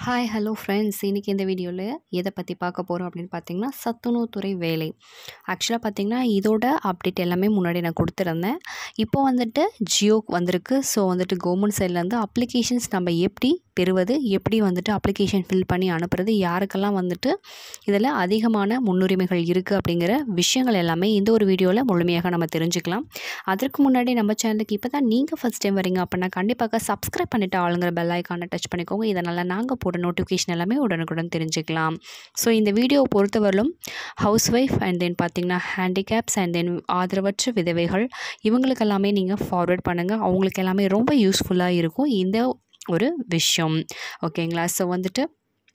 hi hello friends இன்றைக்கி இந்த வீடியோவில் எதை பற்றி பார்க்க போகிறோம் அப்படின்னு பார்த்தீங்கன்னா சத்துணவுத்துறை வேலை ஆக்சுவலாக பார்த்தீங்கன்னா இதோட அப்டேட் எல்லாமே முன்னாடி நான் கொடுத்துருந்தேன் இப்போ வந்துட்டு ஜியோ வந்திருக்கு ஸோ வந்துட்டு கவர்மெண்ட் சைட்லேருந்து அப்ளிகேஷன்ஸ் நம்ம எப்படி பெறுவது எப்படி வந்துட்டு அப்ளிகேஷன் ஃபில் பண்ணி அனுப்புறது யாருக்கெல்லாம் வந்துட்டு இதில் அதிகமான முன்னுரிமைகள் இருக்குது அப்படிங்கிற விஷயங்கள் எல்லாமே இந்த ஒரு வீடியோவில் முழுமையாக நம்ம தெரிஞ்சுக்கலாம் அதற்கு முன்னாடி நம்ம சேனலுக்கு இப்போ தான் நீங்கள் ஃபஸ்ட் டைம் வரீங்க அப்படின்னா கண்டிப்பாக சப்ஸ்கிரைப் பண்ணிவிட்டு ஆளுங்கிற பெல் ஐக்கானை டச் பண்ணிக்கோங்க இதனால் நாங்கள் போட நோட்டிஃபிகேஷன் எல்லாமே உடனுக்குடன் தெரிஞ்சுக்கலாம் ஸோ இந்த வீடியோவை பொறுத்தவரையிலும் ஹவுஸ் ஒய்ஃப் அண்ட் தென் பார்த்தீங்கன்னா ஹேண்டிகேப்ஸ் அண்ட் தென் ஆதரவற்ற விதவைகள் இவங்களுக்கெல்லாமே நீங்கள் ஃபார்வர்ட் பண்ணுங்கள் அவங்களுக்கு எல்லாமே ரொம்ப யூஸ்ஃபுல்லாக இருக்கும் இந்த ஒரு விஷயம் ஓகேங்களா ஸோ வந்துட்டு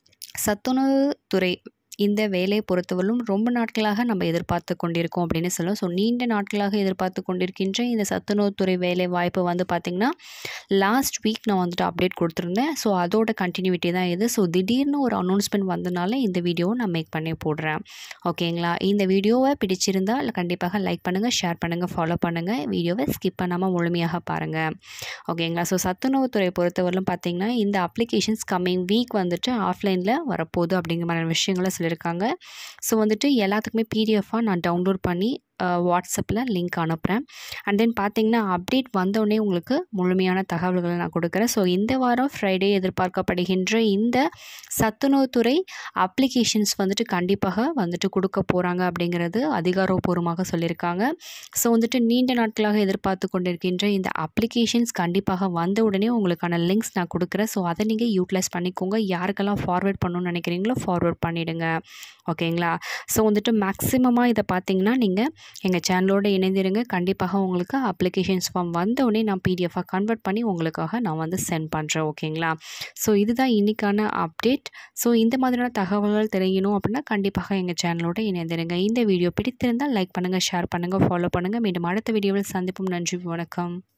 சத்துணவு துறை இந்த வேலையை பொறுத்தவரையிலும் ரொம்ப நாட்களாக நம்ம எதிர்பார்த்து கொண்டிருக்கோம் அப்படின்னு சொல்லுவோம் ஸோ நீண்ட நாட்களாக எதிர்பார்த்து கொண்டிருக்கின்ற இந்த சத்துணவுத்துறை வேலை வாய்ப்பு வந்து பார்த்திங்கன்னா லாஸ்ட் வீக் நான் வந்துட்டு அப்டேட் கொடுத்துருந்தேன் ஸோ அதோட கண்டினியூட்டி தான் இது ஸோ திடீர்னு ஒரு அனௌன்ஸ்மெண்ட் வந்தனால இந்த வீடியோவை நான் மேக் பண்ணி போடுறேன் ஓகேங்களா இந்த வீடியோவை பிடிச்சிருந்தால் கண்டிப்பாக லைக் பண்ணுங்கள் ஷேர் பண்ணுங்கள் ஃபாலோ பண்ணுங்கள் வீடியோவை ஸ்கிப் பண்ணாமல் முழுமையாக பாருங்கள் ஓகேங்களா ஸோ சத்துணவுத்துறை பொறுத்தவரையிலும் பார்த்திங்கன்னா இந்த அப்ளிகேஷன்ஸ் கம்மிங் வீக் வந்துட்டு ஆஃப்லைனில் வரப்போகுது அப்படிங்கிற மாதிரி விஷயங்களை சொல்லியிருக்காங்க ஸோ வந்துட்டு எல்லாத்துக்குமே பிடிஎஃபாக நான் டவுன்லோட் பண்ணி வாட்ஸ்அப்பில் லிங்க் அனுப்புகிறேன் அண்ட் தென் பார்த்தீங்கன்னா அப்டேட் வந்தோடனே உங்களுக்கு முழுமையான தகவல்களை நான் கொடுக்குறேன் ஸோ இந்த வாரம் ஃப்ரைடே எதிர்பார்க்கப்படுகின்ற இந்த சத்துணவுத்துறை அப்ளிகேஷன்ஸ் வந்துட்டு கண்டிப்பாக வந்துட்டு கொடுக்க போகிறாங்க அப்படிங்கிறது அதிகாரப்பூர்வமாக சொல்லியிருக்காங்க ஸோ வந்துட்டு நீண்ட நாட்களாக எதிர்பார்த்து கொண்டிருக்கின்ற இந்த அப்ளிகேஷன்ஸ் கண்டிப்பாக வந்த உடனே உங்களுக்கான லிங்க்ஸ் நான் கொடுக்குறேன் ஸோ அதை நீங்கள் யூட்டிலைஸ் பண்ணிக்கோங்க யாருக்கெல்லாம் ஃபார்வேர்ட் பண்ணணும்னு நினைக்கிறீங்களோ ஃபார்வேர்ட் பண்ணிவிடுங்க ஓகேங்களா ஸோ வந்துட்டு மேக்ஸிமமாக இதை பார்த்தீங்கன்னா நீங்கள் எங்கள் சேனலோடு இணைந்திருங்க கண்டிப்பாக உங்களுக்கு அப்ளிகேஷன்ஸ் ஃபார்ம் வந்தோடனே நான் பிடிஎஃபாக கன்வெர்ட் பண்ணி உங்களுக்காக நான் வந்து சென்ட் பண்ணுறேன் ஓகேங்களா ஸோ இதுதான் இன்றைக்கான அப்டேட் ஸோ இந்த மாதிரியான தகவல்கள் தெரியணும் அப்படின்னா கண்டிப்பாக எங்கள் சேனலோடு இணைந்திருங்க இந்த வீடியோ பிடித்திருந்தால் லைக் பண்ணுங்கள் ஷேர் பண்ணுங்கள் ஃபாலோ பண்ணுங்கள் மீண்டும் அடுத்த வீடியோவில் சந்திப்போம் நன்றி வணக்கம்